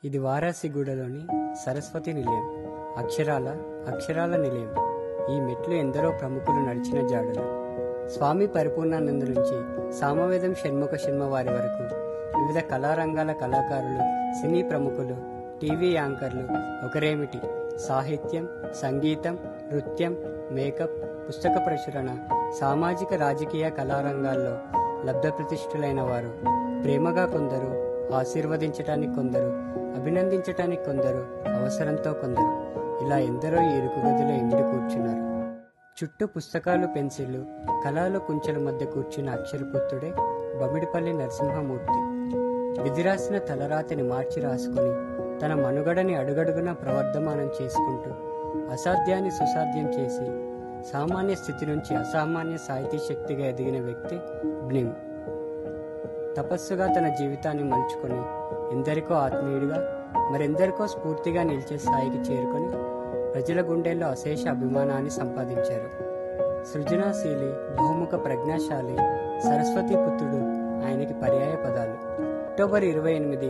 ఇది వారాసిగూడలోని సరస్వతి నిలయం అక్షరాల అక్షరాల నిలయం ఈ మెట్లు ఎందరో ప్రముఖులు నడిచిన జాడలు స్వామి పరిపూర్ణానంద నుంచి సామవేదం షణ్ముఖ శర్మ వారి వరకు వివిధ కళారంగాల కళాకారులు సినీ ప్రముఖులు టీవీ యాంకర్లు ఒకరేమిటి సాహిత్యం సంగీతం నృత్యం మేకప్ పుస్తక ప్రచురణ సామాజిక రాజకీయ కళారంగాల్లో లబ్ధప్రతిష్ఠులైన వారు ప్రేమగా కొందరు ఆశీర్వదించటానికి కొందరు అభినందించటానికి కొందరు అవసరంతో కొందరు ఇలా ఎందరో ఈ ఇరుకు గదిలో ఇమిడి కూర్చున్నారు చుట్టూ పుస్తకాలు పెన్సిళ్లు కళాలు కుంచెల మధ్య కూర్చున్న అక్షరపుత్రుడే బమిడిపల్లి నరసింహమూర్తి విధిరాసిన తలరాతిని మార్చి రాసుకొని తన మనుగడని అడుగడుగునా ప్రవర్ధమానం చేసుకుంటూ అసాధ్యాన్ని సుసాధ్యం చేసి సామాన్య స్థితి నుంచి అసామాన్య సాహితీ శక్తిగా ఎదిగిన వ్యక్తి బ్నిమ్ తపస్సుగా తన జీవితాన్ని మలుచుకొని ఎందరికో ఆత్మీయుడిగా మరెందరికో స్ఫూర్తిగా నిలిచే స్థాయికి చేరుకొని ప్రజల గుండెల్లో అశేష అభిమానాన్ని సంపాదించారు సృజనాశీలి బహుముఖ ప్రజ్ఞాశాలి సరస్వతి పుత్రుడు ఆయనకి పర్యాయ పదాలు అక్టోబర్ ఇరవై ఎనిమిది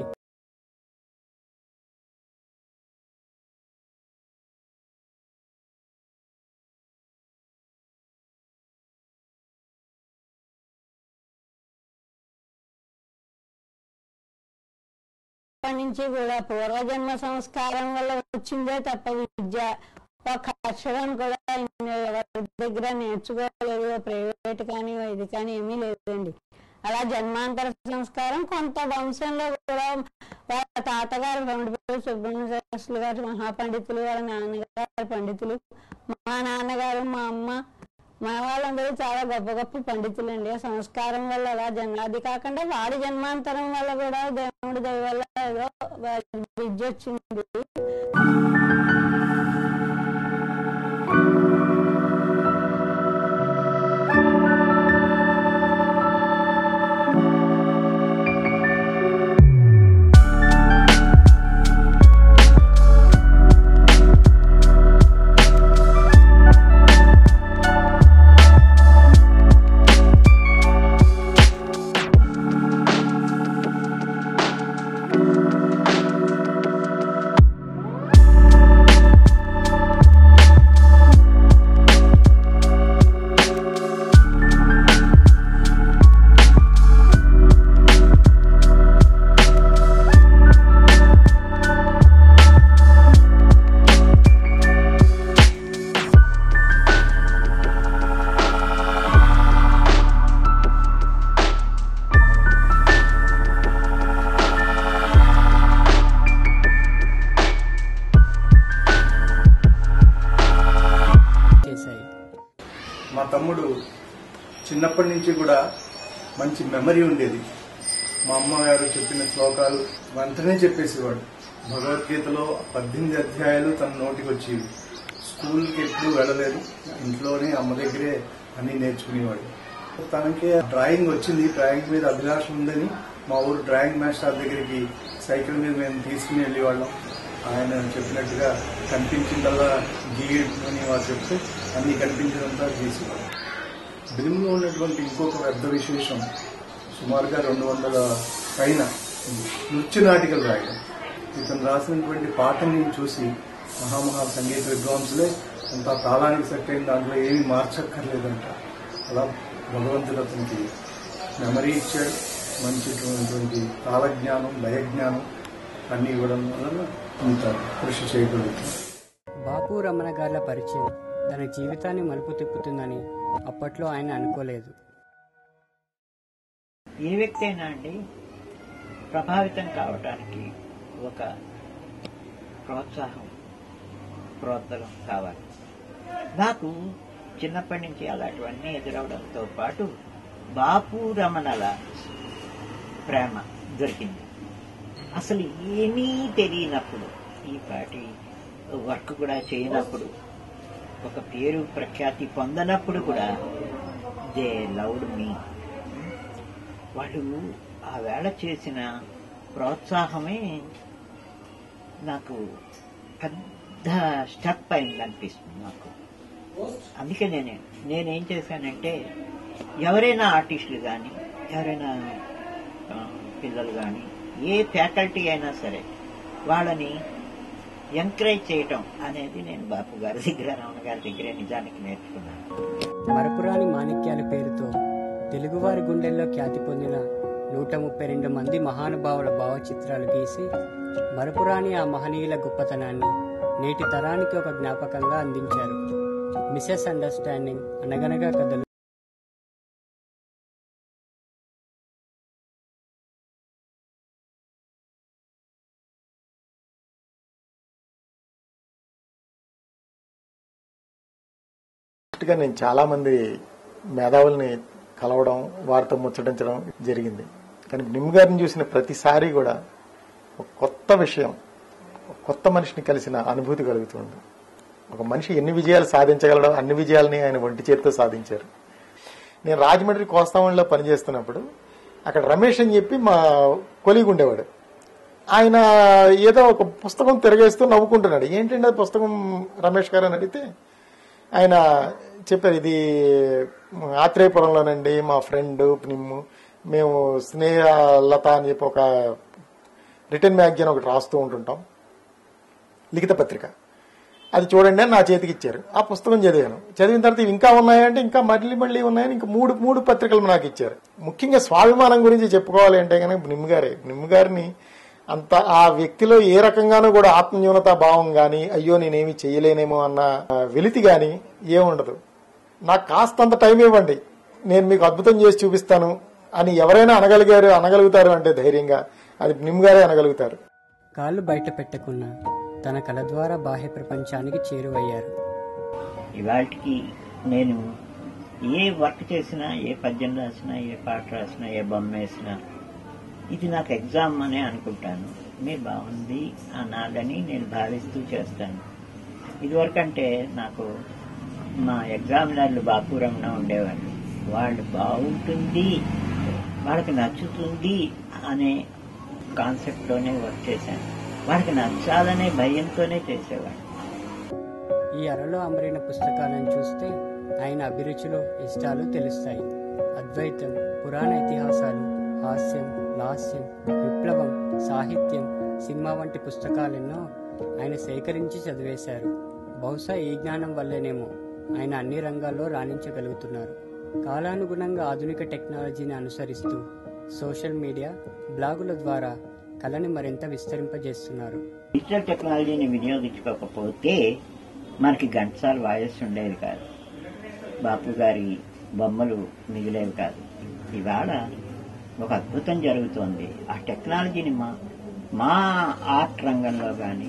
అప్పటి నుంచి కూడా పూర్వజన్మ సంస్కారం వల్ల వచ్చిందే తప్ప విద్య ఒక అక్షరం కూడా ఎవరి దగ్గర నేర్చుకోలేదు ప్రైవేట్ కానీ ఇది కానీ ఏమీ లేదండి అలా జన్మాంతర సంస్కారం కొంత వంశంలో కూడా వాళ్ళ తాతగారు పండితులు సుబ్రహ్మణ్య శాస్త్రులు గారు మహాపండితులు వాళ్ళ నాన్నగారు పండితులు మా నాన్నగారు మా అమ్మ మన వాళ్ళందరూ చాలా గొప్ప గొప్ప పండితులు అండి ఆ సంస్కారం వల్ల అలా జన్మ అది కాకుండా వాడి జన్మాంతరం వల్ల కూడా దేవుడి దయ వల్ల ఏదో వాడి విద్య వచ్చింది చేశాయి మా తమ్ముడు చిన్నప్పటి నుంచి కూడా మంచి మెమరీ ఉండేది మా అమ్మగారు చెప్పిన శ్లోకాలు వెంటనే చెప్పేసేవాడు భగవద్గీతలో పద్దెనిమిది అధ్యాయాలు తన నోటికి వచ్చేవి స్కూల్కి ఎప్పుడూ వెళ్ళలేదు ఇంట్లోనే అమ్మ దగ్గరే అన్ని నేర్చుకునేవాడు తనకి డ్రాయింగ్ వచ్చింది డ్రాయింగ్ మీద అభిలాష ఉందని మా ఊరు డ్రాయింగ్ మాస్టర్ దగ్గరికి సైకిల్ మీద మేము తీసుకుని వెళ్ళేవాళ్ళం ఆయన చెప్పినట్టుగా కనిపించిందల్లా గీయమని వారు చెప్తే అన్ని కనిపించినంతా గీసేవాడు బిలింలో ఉన్నటువంటి ఇంకొక పెద్ద విశేషం సుమారుగా రెండు వందల పైన నృత్య నాటికలు రాయడం ఇతను రాసినటువంటి పాటని చూసి మహామహా సంగీత విద్వాంసులే అంత తాళానికి సెట్ అయిన దాంట్లో ఏమీ మార్చక్కర్లేదంట అలా భగవంతుడు అతనికి మెమరీ ఇచ్చాడు మంచిటువంటి తాళజ్ఞానం లయజ్ఞానం అన్ని ఇవ్వడం వలన ఇంత కృషి చేయగలుగుతాం బాపు రమణ గార్ల పరిచయం తన జీవితాన్ని మలుపు తిప్పుతుందని అప్పట్లో ఆయన అనుకోలేదు ఏ వ్యక్తి అయినా అండి ప్రభావితం కావటానికి ఒక ప్రోత్సాహం ప్రోత్సాహం కావాలి నాకు చిన్నప్పటి నుంచి అలాంటివన్నీ ఎదురవడంతో పాటు బాపు రమణల ప్రేమ దొరికింది అసలు ఏమీ తెలియనప్పుడు ఈ పాటి వర్క్ కూడా చేయనప్పుడు ఒక పేరు ప్రఖ్యాతి పొందనప్పుడు కూడా దే లౌడ్ మీ వాళ్ళు ఆ వేళ చేసిన ప్రోత్సాహమే నాకు పెద్ద స్టెప్ అయింది అనిపిస్తుంది నాకు అందుకే నేను నేనేం చేశానంటే ఎవరైనా ఆర్టిస్టులు కానీ ఎవరైనా ఆ, పిల్లలు కానీ ఏ ఫ్యాకల్టీ అయినా సరే వాళ్ళని ఎంకరేజ్ చేయటం అనేది నేను బాపు గారి దగ్గర రమణ గారి దగ్గరే నిజానికి నేర్చుకున్నాను మరపురాని మాణిక్యాల పేరుతో తెలుగువారి గుండెల్లో ఖ్యాతి పొందిన నూట ముప్పై రెండు మంది మహానుభావుల భావచిత్రాలు గీసి మరపురాని ఆ మహనీయుల గొప్పతనాన్ని నేటి తరానికి ఒక జ్ఞాపకంగా అందించారు మిసెస్ అండర్స్టాండింగ్ అనగనగా కథలు గా నేను చాలా మంది మేధావుల్ని కలవడం వారితో ముచ్చటించడం జరిగింది కానీ నిమ్ గారిని చూసిన ప్రతిసారి కూడా ఒక కొత్త విషయం ఒక కొత్త మనిషిని కలిసిన అనుభూతి కలుగుతుంది ఒక మనిషి ఎన్ని విజయాలు సాధించగలడో అన్ని విజయాలని ఆయన ఒంటి చేతితో సాధించారు నేను రాజమండ్రి కోస్తావణిలో పనిచేస్తున్నప్పుడు అక్కడ రమేష్ అని చెప్పి మా కొలీగ్ ఉండేవాడు ఆయన ఏదో ఒక పుస్తకం తిరగేస్తూ నవ్వుకుంటున్నాడు ఏంటంటే అది పుస్తకం రమేష్ గారు అని అడిగితే ఆయన చెప్పారు ఇది ఆత్రేయపురంలోనండి మా ఫ్రెండ్ నిమ్ము మేము స్నేహలత అని చెప్పి ఒక రిటర్న్ మ్యాగజైన్ ఒకటి రాస్తూ ఉంటుంటాం లిఖిత పత్రిక అది చూడండి అని నా చేతికి ఇచ్చారు ఆ పుస్తకం చదివాను చదివిన తర్వాత ఇవి ఇంకా ఉన్నాయంటే ఇంకా మళ్ళీ మళ్ళీ ఉన్నాయని ఇంకా మూడు మూడు పత్రికలు నాకు ఇచ్చారు ముఖ్యంగా స్వాభిమానం గురించి చెప్పుకోవాలి అంటే కనుక నిమ్మగారే నిమ్మగారిని అంత ఆ వ్యక్తిలో ఏ రకంగానూ కూడా ఆత్మన్యూనత భావం గాని అయ్యో నేనేమి చేయలేనేమో అన్న ఆ, వెలితి గాని ఏముండదు నాకు కాస్తంత టైం ఇవ్వండి నేను మీకు అద్భుతం చేసి చూపిస్తాను అని ఎవరైనా అనగలిగారు అనగలుగుతారు అంటే ధైర్యంగా అది నిమ్మగారే అనగలుగుతారు కాళ్ళు బయట పెట్టకున్నా తన కళ ద్వారా బాహ్య ప్రపంచానికి చేరువయ్యారు ఇవాటికి నేను ఏ వర్క్ చేసినా ఏ పద్యం రాసినా ఏ పాట రాసినా ఏ బొమ్మ వేసినా ఇది నాకు ఎగ్జామ్ అనే అనుకుంటాను మీరు బాగుంది అనాలని నేను భావిస్తూ చేస్తాను ఇదివరకంటే నాకు మా ఎగ్జామినర్లు బాపురంలో ఉండేవాళ్ళు వాళ్ళు బాగుంటుంది వాళ్ళకి నచ్చుతుంది అనే కాన్సెప్ట్లోనే వర్క్ చేశాను వాళ్ళకి నచ్చాలనే భయంతోనే చేసేవాడు ఈ అరలో అమరిన పుస్తకాలను చూస్తే ఆయన అభిరుచులు ఇష్టాలు తెలుస్తాయి అద్వైతం పురాణ ఇతిహాసాలు హాస్యం లాస్యం విప్లవం సాహిత్యం సినిమా వంటి పుస్తకాలెన్నో ఆయన సేకరించి చదివేశారు బహుశా ఈ జ్ఞానం వల్లేనేమో ఆయన అన్ని రంగాల్లో రాణించగలుగుతున్నారు కాలానుగుణంగా ఆధునిక టెక్నాలజీని అనుసరిస్తూ సోషల్ మీడియా బ్లాగుల ద్వారా కళని మరింత విస్తరింపజేస్తున్నారు డిజిటల్ టెక్నాలజీని వినియోగించుకోకపోతే మనకి ఘంటసాల వాయస్ ఉండేది కాదు బాపు గారి బొమ్మలు మిగిలేవి కాదు ఇవాళ ఒక అద్భుతం జరుగుతోంది ఆ టెక్నాలజీని మా మా ఆర్ట్ రంగంలో కానీ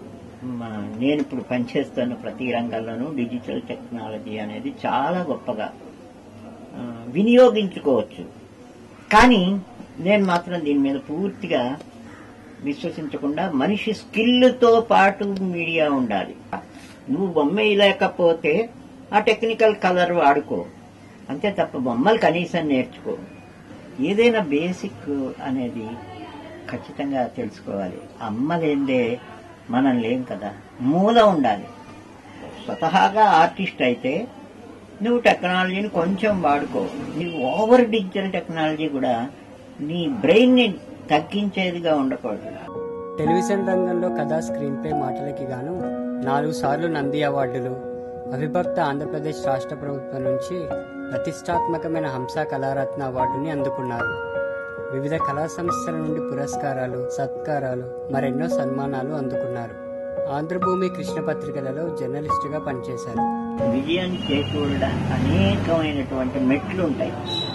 నేను ఇప్పుడు పనిచేస్తున్న ప్రతి రంగంలోనూ డిజిటల్ టెక్నాలజీ అనేది చాలా గొప్పగా ఆ, వినియోగించుకోవచ్చు కానీ నేను మాత్రం దీని మీద పూర్తిగా విశ్వసించకుండా మనిషి స్కిల్తో పాటు మీడియా ఉండాలి నువ్వు బొమ్మ వేయలేకపోతే ఆ టెక్నికల్ కలర్ వాడుకో అంతే తప్ప బొమ్మలు కనీసం నేర్చుకో ఏదైనా బేసిక్ అనేది ఖచ్చితంగా తెలుసుకోవాలి అమ్మ లేదే మనం లేం కదా మూల ఉండాలి స్వతహాగా ఆర్టిస్ట్ అయితే నువ్వు టెక్నాలజీని కొంచెం వాడుకో నీవు ఓవర్ డిజిటల్ టెక్నాలజీ కూడా నీ బ్రెయిన్ ని తగ్గించేదిగా ఉండకూడదు టెలివిజన్ రంగంలో కథా స్క్రీన్ ప్లే మాటలకి గాను నాలుగు సార్లు నంది అవార్డులు అవిభక్త ఆంధ్రప్రదేశ్ రాష్ట్ర ప్రభుత్వం నుంచి ప్రతిష్టాత్మకమైన హంస కళారత్న అవార్డుని అందుకున్నారు వివిధ కళా సంస్థల నుండి పురస్కారాలు సత్కారాలు మరెన్నో సన్మానాలు అందుకున్నారు ఆంధ్రభూమి కృష్ణ పత్రికలలో జర్నలిస్టుగా పనిచేశారు విజయాన్ని చేకూరడానికి అనేకమైనటువంటి మెట్లు ఉంటాయి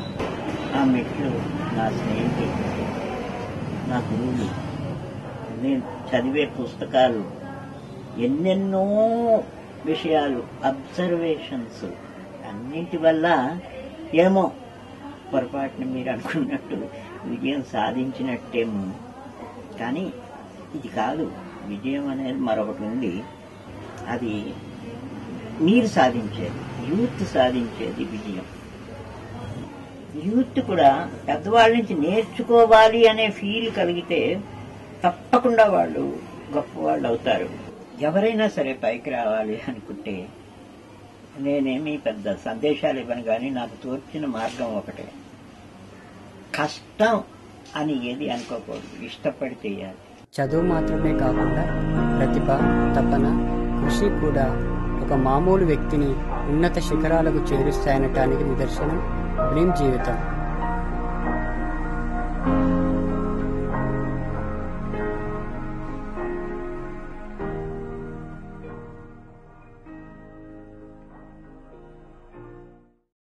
ఆ మెట్లు నా స్నేహితులు నా గురువులు నేను చదివే పుస్తకాలు ఎన్నెన్నో విషయాలు అబ్జర్వేషన్స్ అన్నింటి వల్ల ఏమో పొరపాటున మీరు అనుకున్నట్టు విజయం సాధించినట్టేమో కానీ ఇది కాదు విజయం అనేది మరొకటి ఉంది అది మీరు సాధించేది యూత్ సాధించేది విజయం యూత్ కూడా పెద్దవాళ్ళ నుంచి నేర్చుకోవాలి అనే ఫీల్ కలిగితే తప్పకుండా వాళ్ళు గొప్పవాళ్ళు అవుతారు ఎవరైనా సరే పైకి రావాలి అనుకుంటే నేనేమి పెద్ద సందేశాలు ఇవ్వను కానీ నాకు తోచిన మార్గం ఒకటే కష్టం అని ఏది అనుకోకూడదు ఇష్టపడి చేయాలి చదువు మాత్రమే కాకుండా ప్రతిభ తపన కృషి కూడా ఒక మామూలు వ్యక్తిని ఉన్నత శిఖరాలకు చేరుస్తాయనటానికి నిదర్శనం భీమ్ జీవితం